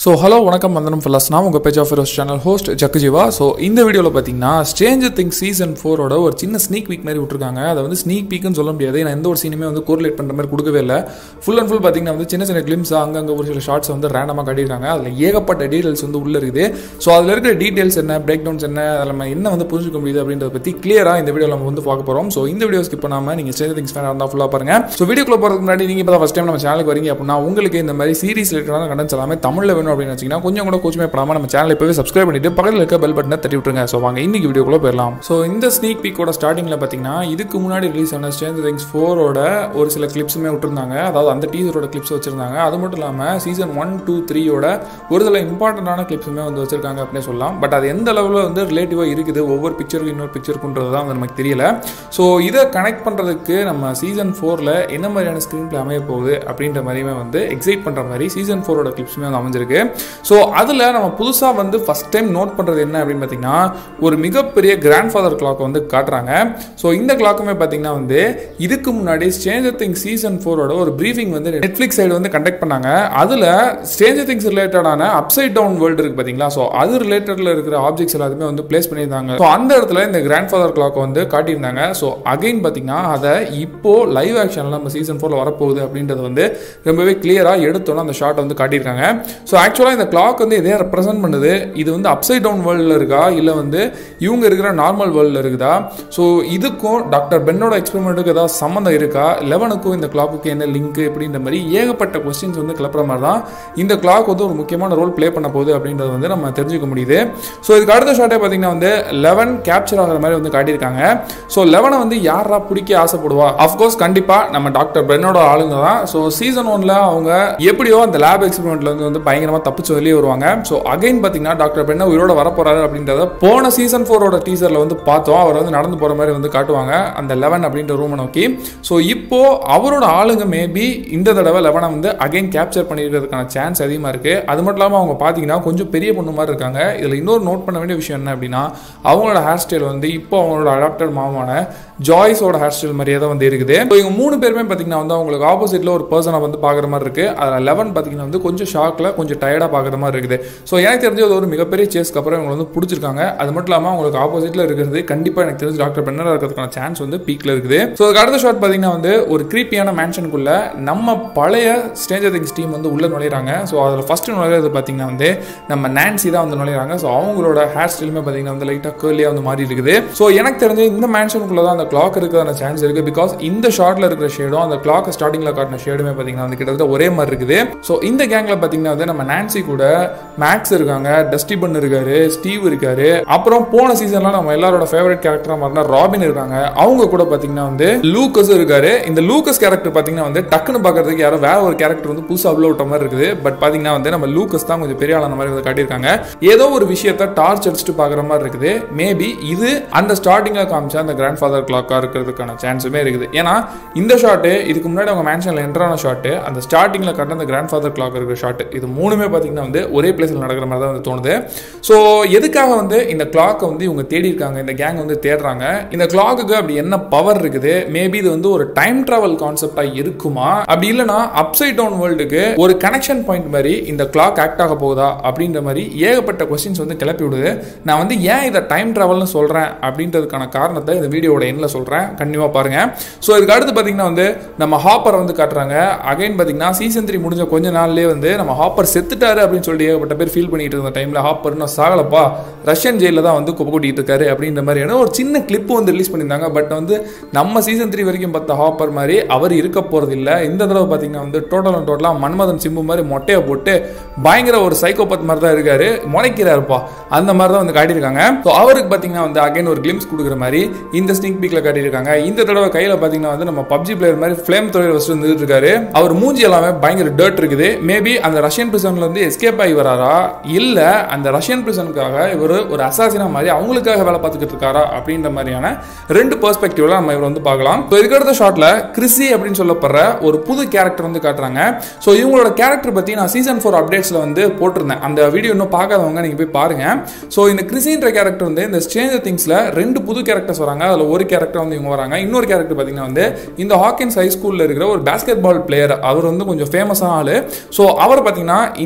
so hello வணக்கம் வந்தனம் ஃபுல்லாஸ் நான் உங்கள் page of Feroz channel host ஜக்குஜிவா ஸோ இந்த வீடியோவில் பார்த்தீங்கன்னா ஸ்ட்ரேஞ்சர் திங்ஸ் சீசன் ஃபோரோட ஒரு சின்ன ஸ்னீக் வீக் மாதிரி விட்டுருக்காங்க அதை வந்து ஸ்னீக் பீக்குன்னு சொல்ல முடியாது நான் எந்த ஒரு சீனுமே வந்து கோரிலேட் பண்ணுற மாதிரி கொடுக்கவே இல்லை ஃபுல் அண்ட் ஃபுல் பார்த்தீங்கன்னா வந்து சின்ன சின்ன கிளிம்ஸ் அங்கங்கே ஒரு சில ஷார்ட்ஸ் வந்து ரேண்டமாக காட்டியிருக்காங்க அதில் ஏகப்பட்ட டீடைல்ஸ் வந்து உள்ளே இருக்குது ஸோ அதில் இருக்கிற டீடைல்ஸ் என்ன பிரேக் டவுன்ஸ் என்ன அதில் நம்ம என்ன வந்து புரிஞ்சுக்க முடியுது அப்படின்றத பற்றி கிளியராக இந்த வீடியோவில் நம்ம வந்து பார்க்க போகிறோம் ஸோ இந்த வீடியோ ஸ்கிப் பண்ணாமல் நீங்கள் ஸ்ட்ரேஞ்சர் திங்ஸ் ஃபேனாக இருந்தால் ஃபுல்லாக பாருங்க ஸோ வீடியோக்குள்ள போகிறதுக்கு முன்னாடி நீங்கள் இப்போ தான் ஃபஸ்ட் டைம் நம்ம சேனலுக்கு வரீங்க அப்படின்னா உங்களுக்கு இந்த மாதிரி சீரிஸ் ரிலேட்டடான கண்டென்ட்ஸ் எல்லாமே தமிழில் வேணும் அப்படின்னு வச்சிங்கன்னா கொஞ்சம் கூட கோச்சுமே பண்ணாமல் நம்ம சேனல் இப்போவே சப்ஸ்கிரைப் பண்ணிட்டு பக்கத்தில் இருக்க பெல் பட்டனை தட்டி விட்டுருங்க ஸோ வாங்க இன்னைக்கு வீடியோக்குள்ள போயிடலாம் ஸோ இந்த ஸ்னீக் பீக்கோட ஸ்டார்டிங்கில் பார்த்தீங்கன்னா இதுக்கு முன்னாடி ரிலீஸ் ஆன ஸ்ட்ரேஞ்சர் திங்ஸ் ஃபோரோட ஒரு சில கிளிப்ஸுமே விட்டுருந்தாங்க அதாவது அந்த டீசரோட கிளிப்ஸ் வச்சிருந்தாங்க அது மட்டும் இல்லாமல் சீசன் ஒன் டூ த்ரீயோட ஒரு சில இம்பார்ட்டண்டான கிளிப்ஸுமே வந்து வச்சிருக்காங்க அப்படின்னு சொல்லலாம் பட் அது எந்த லெவலில் வந்து ரிலேட்டிவாக இருக்குது ஒவ்வொரு பிக்சருக்கு இன்னொரு பிக்சருக்குன்றது தான் வந்து நமக்கு தெரியல ஸோ இதை கனெக்ட் பண்ணுறதுக்கு நம்ம சீசன் ஃபோரில் என்ன மாதிரியான ஸ்க்ரீன் பிளே அமைய போகுது அப்படின்ற மாதிரியுமே வந்து எக்ஸைட் பண்ணுற மாதிரி சீசன் ஃபோரோட கிளிப்ஸுமே வந்து அமைஞ்சிருக்கு ஸோ அதில் நம்ம புதுசாக வந்து ஃபஸ்ட் டைம் நோட் பண்ணுறது என்ன அப்படின்னு பார்த்தீங்கன்னா ஒரு மிகப்பெரிய கிராண்ட் ஃபாதர் கிளாக் வந்து காட்டுறாங்க ஸோ இந்த கிளாக்குமே பார்த்தீங்கன்னா வந்து இதுக்கு முன்னாடி ஸ்டேஞ்சர் திங் சீசன் ஃபோரோட ஒரு ப்ரீஃபிங் வந்து நெட்ஃப்ளிக்ஸ் சைடு வந்து கண்டக்ட் பண்ணாங்க அதில் ஸ்டேஞ்சர் திங்ஸ் ரிலேட்டடான அப்சைட் டவுன் வேர்ல்டு இருக்கு பார்த்தீங்களா ஸோ அது ரிலேட்டடில் இருக்கிற ஆப்ஜெக்ட்ஸ் எல்லாத்தையுமே வந்து பிளேஸ் பண்ணியிருந்தாங்க ஸோ அந்த இடத்துல இந்த கிராண்ட் ஃபாதர் கிளாக் வந்து காட்டியிருந்தாங்க ஸோ அகைன் பார்த்தீங்கன்னா அதை இப்போ லைவ் ஆக்ஷனில் நம்ம சீசன் ஃபோரில் வரப்போகுது அப்படின்றது வந்து ரொம்பவே கிளியராக எடுத்தோன்னே அந்த ஷார்ட் வந்து காட்டியிருக்காங்க ஸோ ஆக்சுவலாக இந்த கிளாக் வந்து இதே ரெப்ரசென்ட் பண்ணுது இது வந்து அப்சைட் டவுன் வேர்ல்டில் இருக்கா இல்லை வந்து இவங்க இருக்கிற நார்மல் வேர்ல்டில் இருக்குதா ஸோ இதுக்கும் டாக்டர் பென்னோட எக்ஸ்பெரிமெண்ட்டுக்கு ஏதாவது சம்மந்தம் இருக்கா லெவனுக்கும் இந்த கிளாக்குக்கு என்ன லிங்க் இப்படின்ற மாதிரி ஏகப்பட்ட கொஸ்டின்ஸ் வந்து கிளப்புற மாதிரி தான் இந்த கிளாக் வந்து ஒரு முக்கியமான ரோல் ப்ளே பண்ண போகுது அப்படின்றது வந்து நம்ம தெரிஞ்சுக்க முடியுது ஸோ இதுக்கு அடுத்த ஷார்ட்டே பார்த்தீங்கன்னா வந்து லெவன் கேப்சர் ஆகிற மாதிரி வந்து காட்டியிருக்காங்க ஸோ லெவனை வந்து யாரா பிடிக்க ஆசைப்படுவா அஃப்கோர்ஸ் கண்டிப்பாக நம்ம டாக்டர் பென்னோட ஆளுங்க தான் ஸோ சீசன் ஒன்ல அவங்க எப்படியோ அந்த லேப் எக்ஸ்பெரிமெண்ட்ல இருந்து வந்து பயங்கரமாக தப்பிச்சு வெளியே வருவாங்க ஸோ அகைன் பார்த்தீங்கன்னா டாக்டர் பென்ன உயிரோட வரப்போறாரு அப்படின்றத போன சீசன் ஃபோரோட டீசர்ல வந்து பார்த்தோம் அவர் வந்து நடந்து போற மாதிரி வந்து காட்டுவாங்க அந்த லெவன் அப்படின்ற ரூமை நோக்கி ஸோ இப்போ அவரோட ஆளுங்க மேபி இந்த தடவை லெவனை வந்து அகைன் கேப்சர் பண்ணிருக்கிறதுக்கான சான்ஸ் அதிகமாக இருக்கு அது மட்டும் இல்லாமல் அவங்க பார்த்தீங்கன்னா கொஞ்சம் பெரிய பொண்ணு மாதிரி இருக்காங்க இதில் இன்னொரு நோட் பண்ண வேண்டிய விஷயம் என்ன அப்படின்னா அவங்களோட ஹேர் ஸ்டைல் வந்து இப்போ அவங்களோட அடாப்டர் மாமான ஜாய்ஸோட ஹேர் ஸ்டைல் மாதிரியே தான் வந்து இருக்குது ஸோ இவங்க மூணு பேருமே பார்த்தீங்கன்னா வந்து அவங்களுக்கு ஆப்போசிட்ல ஒரு பர்சனை வந்து பார்க்குற மாதிரி இருக்கு அதில் லெவன் பார்த்தீங்கன்னா வந்து கொஞ்சம் ஷாக்ல கொஞ்சம் டயர்டாக பார்க்குற மாதிரி இருக்குது ஸோ எனக்கு தெரிஞ்ச அது ஒரு மிகப்பெரிய சேஸ்க்கு அப்புறம் இவங்க வந்து பிடிச்சிருக்காங்க அது மட்டும் இல்லாமல் அவங்களுக்கு ஆப்போசிட்ல இருக்கிறது கண்டிப்பாக எனக்கு தெரிஞ்சு டாக்டர் பென்னராக இருக்கிறதுக்கான சான்ஸ் வந்து பீக்ல இருக்குது ஸோ அதுக்கு அடுத்த ஷாட் பார்த்தீங்கன்னா வந்து ஒரு கிரீப்பியான மேன்ஷனுக்குள்ள நம்ம பழைய ஸ்டேஞ்சர் திங்ஸ் டீம் வந்து உள்ள நுழையிறாங்க ஸோ அதில் ஃபர்ஸ்ட் நுழையிறது பார்த்தீங்கன்னா வந்து நம்ம நான்சி தான் வந்து நுழையிறாங்க ஸோ அவங்களோட ஹேர் ஸ்டைலுமே பார்த்தீங்கன்னா வந்து லைட்டாக கேர்லியாக வந்து மாறி இருக்குது ஸோ எனக்கு தெரிஞ்சு இந்த மேன்ஷனுக்குள்ள தான் அந்த கிளாக் இருக்கிறதான சான்ஸ் இருக்கு பிகாஸ் இந்த ஷார்ட்ல இருக்கிற ஷேடும் அந்த கிளாக் ஸ்டார்டிங்ல காட்டின ஷேடுமே பார்த்தீங்கன்னா வந்து கிட்டத்தட்ட ஒரே மாதிரி இருக்குது ஸோ இந்த கேங்ல பார்த்தீங்கன்னா வந்து நம்ம நான்சி கூட மேக்ஸ் இருக்காங்க டஸ்டி பன் இருக்காரு ஸ்டீவ் இருக்காரு அப்புறம் போன சீசன்ல நம்ம எல்லாரோட ஃபேவரட் கேரக்டரா மாறினா ராபின் இருக்காங்க அவங்க கூட பார்த்தீங்கன்னா வந்து லூக்கஸ் இருக்காரு இந்த லூக்கஸ் கேரக்டர் பார்த்தீங்கன்னா வந்து டக்குன்னு பார்க்கறதுக்கு யாரோ வேற ஒரு கேரக்டர் வந்து புதுசாக அவ்வளோ விட்ட மாதிரி இருக்குது பட் பார்த்தீங்கன்னா வந்து நம்ம லூக்கஸ் தான் கொஞ்சம் பெரிய ஆளான மாதிரி வந்து காட்டியிருக்காங்க ஏதோ ஒரு விஷயத்த டார்ச் அடிச்சுட்டு பார்க்குற மாதிரி இருக்குது மேபி இது அந்த ஸ்டார்டிங்கில் காமிச்ச அந்த கிராண்ட் ஃபாதர் கிளாக்காக இருக்கிறதுக்கான சான்ஸுமே இருக்குது ஏன்னா இந்த ஷாட்டு இதுக்கு முன்னாடி அவங்க மேன்ஷனில் என்ட்ரான ஷாட்டு அந்த ஸ்டார்டிங்கில் கட்டின அந்த கிராண்ட் ஃபாதர் கிளாக் இருக்கிற ஷாட் இது மூணுமே பார்த்தீங்கன்னா வந்து ஒரே பிளேஸில் நடக்கிற மாதிரி தான் வந்து தோணுது ஸோ எதுக்காக வந்து இந்த கிளாக்கை வந்து இவங்க தேடி இருக்காங்க இந்த கேங் வந்து தேடுறாங்க இந்த கிளாக்குக்கு அப்படி என்ன பவர் இருக்குது மேபி இது வந்து ஒரு டைம் டிராவல் கான்செப்டாக இருக்குமா அப்படி இல்லைனா அப்சைட் டவுன் வேர்ல்டுக்கு ஒரு கனெக்ஷன் பாயிண்ட் மாதிரி இந்த கிளாக் ஆக்ட் ஆக போகுதா அப்படின்ற மாதிரி ஏகப்பட்ட கொஸ்டின்ஸ் வந்து கிளப்பி விடுது நான் வந்து ஏன் இதை டைம் டிராவல்னு சொல்கிறேன் அப்படின்றதுக்கான காரணத்தை இந்த வீடியோட எண்ணில் சொல்கிறேன் கண்டிப்பாக பாருங்க ஸோ இதுக்கு அடுத்து பார்த்தீங்கன்னா வந்து நம்ம ஹாப்பர் வந்து காட்டுறாங்க அகைன் பார்த்தீங்கன்னா சீசன் த்ரீ முடிஞ்ச கொஞ்ச நாள்லேயே வந்து நம்ம ஹாப்பர் செத்துட்டாரு அப்படின்னு சொல்லிட்டு ஏகப்பட்ட பேர் ஃபீல் பண்ணிட்டு இருந்த டைமில் ஹாப்பர் இன்னும் சாகலப்பா ரஷ்யன் ஜெயிலில் தான் வந்து குப்பை கூட்டிட்டு இருக்காரு அப்படின்ற மாதிரியான ஒரு சின்ன கிளிப் வந்து ரிலீஸ் பண்ணியிருந்தாங்க பட் வந்து நம்ம சீசன் த்ரீ வரைக்கும் பார்த்த ஹாப்பர் மாதிரி அவர் இருக்க போகிறது இல்லை இந்த தடவை பார்த்தீங்கன்னா வந்து டோட்டல் அண்ட் டோட்டலாக மன்மதன் சிம்பு மாதிரி மொட்டையை போட்டு பயங்கர ஒரு சைக்கோபத் மாதிரி தான் இருக்காரு முளைக்கிறாருப்பா அந்த மாதிரி தான் வந்து காட்டியிருக்காங்க ஸோ அவருக்கு பார்த்தீங்கன்னா வந்து அகைன் ஒரு கிளிம்ஸ் கொடுக்குற மாதிரி இந்த ஸ்னிக் பீக்கில் காட்டியிருக்காங்க இந்த தடவை கையில் பார்த்தீங்கன்னா வந்து நம்ம பப்ஜி பிளேயர் மாதிரி ஃப்ளேம் தொழில் வச்சுட்டு வந்துட்டு இருக்காரு அவர் மூஞ்சி எல்லாமே பயங்கர டர்ட் இருக்குது மேபி அந்த ரஷ்யன் பிரிசன்ல இருந்து எஸ்கேப் ஆகி வராரா இல்ல அந்த ரஷ்யன் பிரிசனுக்காக இவர் ஒரு அசாசினா மாதிரி அவங்களுக்காக வேலை பார்த்துக்கிட்டு இருக்காரா அப்படின்ற மாதிரியான ரெண்டு பெர்ஸ்பெக்டிவ்ல நம்ம இவர் வந்து பார்க்கலாம் ஸோ இதுக்கடுத்த ஷாட்ல கிறிஸி அப்படின்னு சொல்லப்படுற ஒரு புது கேரக்டர் வந்து காட்டுறாங்க ஸோ இவங்களோட கேரக்டர் பத்தி நான் சீசன் ஃபோர் அப்டேட்ஸ்ல வந்து போட்டிருந்தேன் அந்த வீடியோ இன்னும் பார்க்காதவங்க நீங்க போய் பாருங்க ஸோ இந்த கிறிஸின்ற கேரக்டர் வந்து இந்த ஸ்டேஞ்சர் திங்ஸ்ல ரெண்டு புது கேரக்டர்ஸ் வராங்க அதுல ஒரு கேரக்டர் வந்து இவங்க வராங்க இன்னொரு கேரக்டர் பார்த்தீங்கன்னா வந்து இந்த ஹாக்கின்ஸ் ஹை ஸ்கூல்ல இருக்கிற ஒரு பேஸ்கெட் பால் பிளேயர் அவர் வந்து கொஞ்சம் ஃபேமஸான ஆளு ஸோ அவர் பார்த்தீங்கன்னா இந்த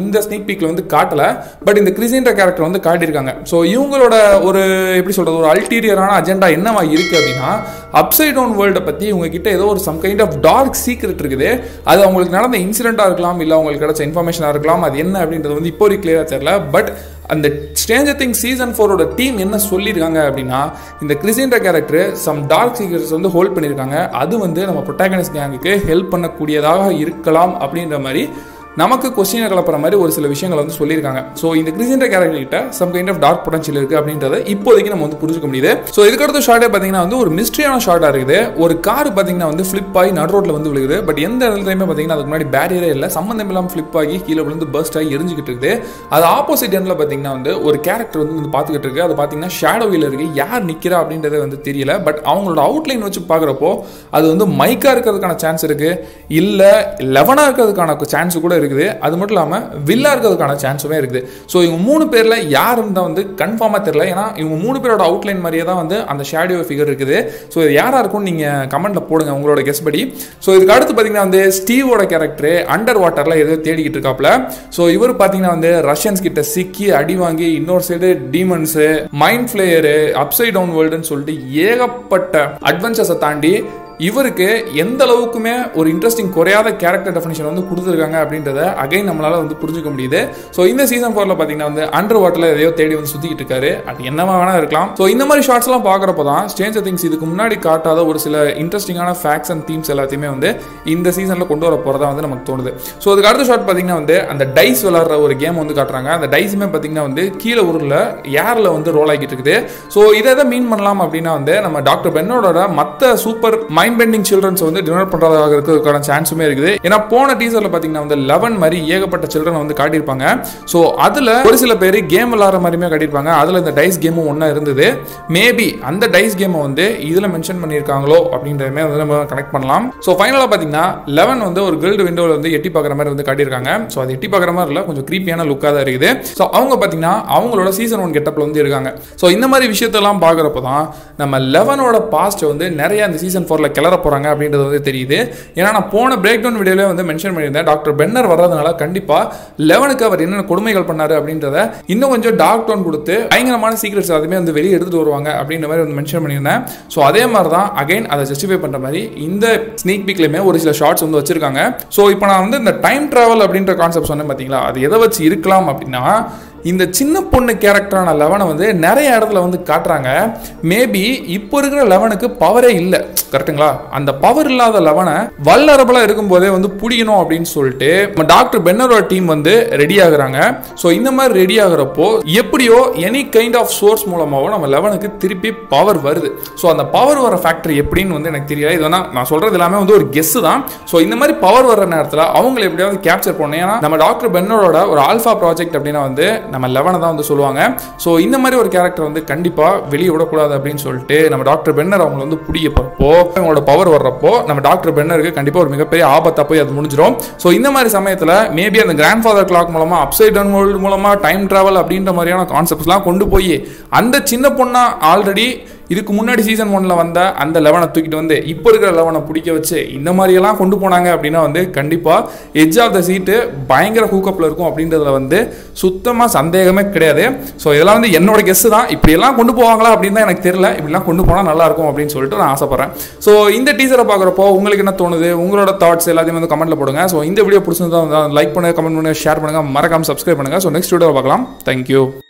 இந்த ஸ்னீக் பீக்கில் வந்து காட்டல பட் இந்த கிறிசின்ற கேரக்டர் வந்து காட்டியிருக்காங்க ஸோ இவங்களோட ஒரு எப்படி சொல்கிறது ஒரு அல்டீரியரான அஜெண்டா என்னவா இருக்குது அப்படின்னா அப்சைட் டவுன் வேர்ல்டை பற்றி உங்ககிட்ட ஏதோ ஒரு some kind of dark secret இருக்குது அது அவங்களுக்கு நடந்த இன்சிடென்ட்டாக இருக்கலாம் இல்லை அவங்களுக்கு கிடைச்ச இன்ஃபர்மேஷனாக இருக்கலாம் அது என்ன அப்படின்றது வந்து இப்போ வரைக்கும் கிளியராக தெரியல பட் அந்த ஸ்டேஞ்சர் திங் சீசன் ஃபோரோட டீம் என்ன சொல்லியிருக்காங்க அப்படின்னா இந்த கிறிசின்ற கேரக்டர் சம் டார்க் சீக்ரெட்ஸ் வந்து ஹோல்ட் பண்ணியிருக்காங்க அது வந்து நம்ம ப்ரொட்டாகனிஸ்ட் கேங்குக்கு ஹெல்ப் பண்ணக்கூடியதாக இருக்கலாம் அப்படின்ற மாதிரி நமக்கு கொஸ்டினை கலப்புற மாதிரி ஒரு சில விஷயங்கள் வந்து சொல்லியிருக்காங்க ஸோ இந்த கிறிசின்ற கேரக்டர் கிட்ட some kind of dark potential இருக்குது அப்படின்றத இப்போதைக்கு நம்ம வந்து புரிஞ்சுக்க முடியுது ஸோ இதுக்கடுத்த ஷார்ட்டே பார்த்தீங்கன்னா வந்து ஒரு மிஸ்ட்ரியான ஷார்ட்டாக இருக்குது ஒரு கார் பார்த்தீங்கன்னா வந்து ஃப்ளிப் ஆகி நடு ரோட்டில் வந்து விழுகுது பட் எந்த இடத்துலையுமே பார்த்தீங்கன்னா அதுக்கு முன்னாடி பேரியரே இல்லை சம்மந்தம் இல்லாமல் ஃப்ளிப் ஆகி கீழே விழுந்து பர்ஸ்ட் ஆகி எரிஞ்சுக்கிட்டு இருக்குது அது ஆப்போசிட் எண்டில் பார்த்தீங்கன்னா வந்து ஒரு கேரக்டர் வந்து வந்து பார்த்துக்கிட்டு இருக்கு அது பார்த்தீங்கன்னா ஷேடோவில் இருக்கு யார் நிற்கிறா அப்படின்றத வந்து தெரியல பட் அவங்களோட அவுட்லைன் வச்சு பார்க்குறப்போ அது வந்து மைக்காக இருக்கிறதுக்கான சான்ஸ் இருக்கு இல்லை லெவனாக இருக்கிறதுக்கான சான்ஸ் கூட இருக்குது அது மட்டும் இல்லாமல் வில்லா இருக்கிறதுக்கான சான்ஸுமே இருக்குது ஸோ இவங்க மூணு பேரில் யாருன்னு தான் வந்து கன்ஃபார்மாக தெரியல ஏன்னா இவங்க மூணு பேரோட அவுட்லைன் மாதிரியே தான் வந்து அந்த ஷேடியோ ஃபிகர் இருக்குது ஸோ இது யாராக இருக்கும்னு நீங்கள் கமெண்ட்டில் போடுங்க உங்களோட கெஸ் படி ஸோ இதுக்கு அடுத்து பார்த்தீங்கன்னா வந்து ஸ்டீவோட கேரக்டர் அண்டர் வாட்டரில் ஏதோ தேடிக்கிட்டு இருக்காப்ல ஸோ இவர் பார்த்தீங்கன்னா வந்து ரஷ்யன்ஸ் கிட்ட சிக்கி அடி வாங்கி இன்னொரு side demons mind flayer upside down வேர்ல்டுன்னு சொல்லிட்டு ஏகப்பட்ட அட்வென்ச்சர்ஸை தாண்டி இவருக்கு எந்த அளவுக்குமே ஒரு இன்ட்ரெஸ்டிங் குறையாத கேரக்டர் டெஃபினேஷன் வந்து கொடுத்துருக்காங்க அப்படின்றத அகைன் நம்மளால வந்து புரிஞ்சுக்க முடியுது ஸோ இந்த சீசன் ஃபோரில் பார்த்தீங்கன்னா வந்து அண்டர் வாட்டரில் எதையோ தேடி வந்து சுற்றிக்கிட்டு இருக்காரு அது என்னவா வேணா இருக்கலாம் ஸோ இந்த மாதிரி ஷார்ட்ஸ்லாம் பார்க்குறப்ப தான் ஸ்டேஞ்சர் திங்ஸ் இதுக்கு முன்னாடி காட்டாத ஒரு சில இன்ட்ரெஸ்டிங்கான ஃபேக்ட்ஸ் அண்ட் தீம்ஸ் எல்லாத்தையுமே வந்து இந்த சீசனில் கொண்டு வர போகிறதா வந்து நமக்கு தோணுது ஸோ அதுக்கு அடுத்த ஷார்ட் பார்த்தீங்கன்னா வந்து அந்த டைஸ் விளாட்ற ஒரு கேம் வந்து காட்டுறாங்க அந்த டைஸுமே பார்த்தீங்கன்னா வந்து கீழே ஊரில் ஏரில் வந்து ரோல் ஆகிட்டு இருக்குது ஸோ இதை எதை மீன் பண்ணலாம் அப்படின்னா வந்து நம்ம டாக்டர் பென்னோட மற்ற சூப்பர் மைண்ட் பெண்டிங் சில்ட்ரன்ஸ் வந்து டினர் பண்ணுறதாக இருக்கிறதுக்கான சான்ஸுமே இருக்குது ஏன்னா போன டீசரில் பார்த்தீங்கன்னா வந்து லெவன் மாதிரி ஏகப்பட்ட சில்ட்ரன் வந்து காட்டியிருப்பாங்க ஸோ அதில் ஒரு சில பேர் கேம் விளாட்ற மாதிரியுமே காட்டியிருப்பாங்க அதில் இந்த டைஸ் கேமும் ஒன்றா இருந்தது மேபி அந்த டைஸ் கேமை வந்து இதில் மென்ஷன் பண்ணியிருக்காங்களோ அப்படின்றதுமே வந்து நம்ம கனெக்ட் பண்ணலாம் ஸோ ஃபைனலாக பார்த்தீங்கன்னா லெவன் வந்து ஒரு கில்டு விண்டோவில் வந்து எட்டி பார்க்குற மாதிரி வந்து காட்டியிருக்காங்க ஸோ அது எட்டி பார்க்குற மாதிரி இல்லை கொஞ்சம் க்ரீப்பியான லுக்காக தான் இருக்குது ஸோ அவங்க பார்த்தீங்கன்னா அவங்களோட சீசன் ஒன் கெட்டப்பில் வந்து இருக்காங்க ஸோ இந்த மாதிரி விஷயத்தெல்லாம் பார்க்குறப்போ தான் நம்ம லெவனோட பாஸ்ட்டை வந்து நிறைய அந்த சீசன் ஃபோரில் கிளற போகிறாங்க அப்படின்றது வந்து தெரியுது ஏன்னா நான் போன பிரேக் டவுன் வீடியோவில் வந்து மென்ஷன் பண்ணியிருந்தேன் டாக்டர் பென்னர் வர்றதுனால கண்டிப்பாக லெவனுக்கு அவர் என்னென்ன கொடுமைகள் பண்ணாரு அப்படின்றத இன்னும் கொஞ்சம் டார்க் டோன் கொடுத்து பயங்கரமான சீக்ரெட்ஸ் அதுவுமே வந்து வெளியே எடுத்துட்டு வருவாங்க அப்படின்ற மாதிரி வந்து மென்ஷன் பண்ணியிருந்தேன் ஸோ அதே மாதிரி தான் அகைன் அதை ஜஸ்டிஃபை பண்ணுற மாதிரி இந்த ஸ்னீக் பீக்லையுமே ஒரு சில ஷார்ட்ஸ் வந்து வச்சிருக்காங்க ஸோ இப்போ நான் வந்து இந்த டைம் ட்ராவல் அப்படின்ற கான்செப்ட் சொன்னேன் பார்த்தீங்களா அது எதை வச்சு இருக்கலாம் அப்படின்னா இந்த சின்ன பொண்ணு கேரக்டரான லெவனை வந்து நிறைய இடத்துல வந்து காட்டுறாங்க மேபி இப்போ இருக்கிற லெவனுக்கு பவரே இல்லை கரெக்டுங்களா அந்த பவர் இல்லாத லெவனை வல்லரபலா இருக்கும்போதே வந்து பிடிக்கணும் அப்படின்னு சொல்லிட்டு நம்ம டாக்டர் பென்னரோட டீம் வந்து ரெடி ஆகுறாங்க ஸோ இந்த மாதிரி ரெடி ஆகுறப்போ எப்படியோ எனி கைண்ட் ஆஃப் சோர்ஸ் மூலமாகவும் நம்ம லெவனுக்கு திருப்பி பவர் வருது ஸோ அந்த பவர் வர ஃபேக்டர் எப்படின்னு வந்து எனக்கு தெரியல இது வேணா நான் சொல்றது எல்லாமே வந்து ஒரு கெஸ் தான் ஸோ இந்த மாதிரி பவர் வர நேரத்தில் அவங்களை எப்படியாவது கேப்சர் பண்ணணும் ஏன்னா நம்ம டாக்டர் பென்னரோட ஒரு ஆல்ஃபா ப்ராஜெக்ட் அப்படின்னா வந்து நம்ம லெவனை தான் வந்து சொல்லுவாங்க ஸோ இந்த மாதிரி ஒரு கேரக்டர் வந்து கண்டிப்பாக வெளியே விடக்கூடாது அப்படின்னு சொல்லிட்டு நம்ம டாக்டர் பென்னர் அவங்களை வந்து பிடிக்க போகிறப்போ அவங்களோட பவர் வர்றப்போ நம்ம டாக்டர் பென்னருக்கு கண்டிப்பாக ஒரு மிகப்பெரிய ஆபத்தாக போய் அது முடிஞ்சிடும் ஸோ இந்த மாதிரி சமயத்தில் மேபி அந்த கிராண்ட் ஃபாதர் கிளாக் மூலமாக அப்சைட் டவுன் வேர்ல்டு மூலமாக டைம் ட்ராவல் அப்படின்ற மாதிரியான கான்செப்ட்ஸ்லாம் கொண்டு போய் அந்த சின்ன பொண்ணா ஆல்ரெடி இதுக்கு முன்னாடி சீசன் ஒன்ல வந்த அந்த லெவனை தூக்கிட்டு வந்து இப்போ இருக்கிற லெவனை பிடிக்க வச்சு இந்த மாதிரியெல்லாம் கொண்டு போனாங்க அப்படின்னா வந்து கண்டிப்பாக எட்ஜ் ஆஃப் த சீட்டு பயங்கர ஹூக்கப்பில் இருக்கும் அப்படின்றதுல வந்து சுத்தமாக சந்தேகமே கிடையாது ஸோ இதெல்லாம் வந்து என்னோட கெஸ் தான் இப்படியெல்லாம் கொண்டு போவாங்களா அப்படின்னு தான் எனக்கு தெரியல இப்படிலாம் கொண்டு போனால் நல்லா இருக்கும் அப்படின்னு சொல்லிட்டு நான் ஆசைப்பட்றேன் ஸோ இந்த டீசரை பார்க்குறப்போ உங்களுக்கு என்ன தோணுது உங்களோட தாட்ஸ் எல்லாத்தையும் வந்து கமெண்ட்டில் போடுங்க ஸோ இந்த வீடியோ பிடிச்சிருந்தா லைக் பண்ணுங்க கமெண்ட் பண்ணுங்க ஷேர் பண்ணுங்க மறக்காம சப்ஸ்கிரைப் பண்ணுங்க ஸோ நெக்ஸ்ட் வீடியோ பார்க்கலாம் தேங்க்யூ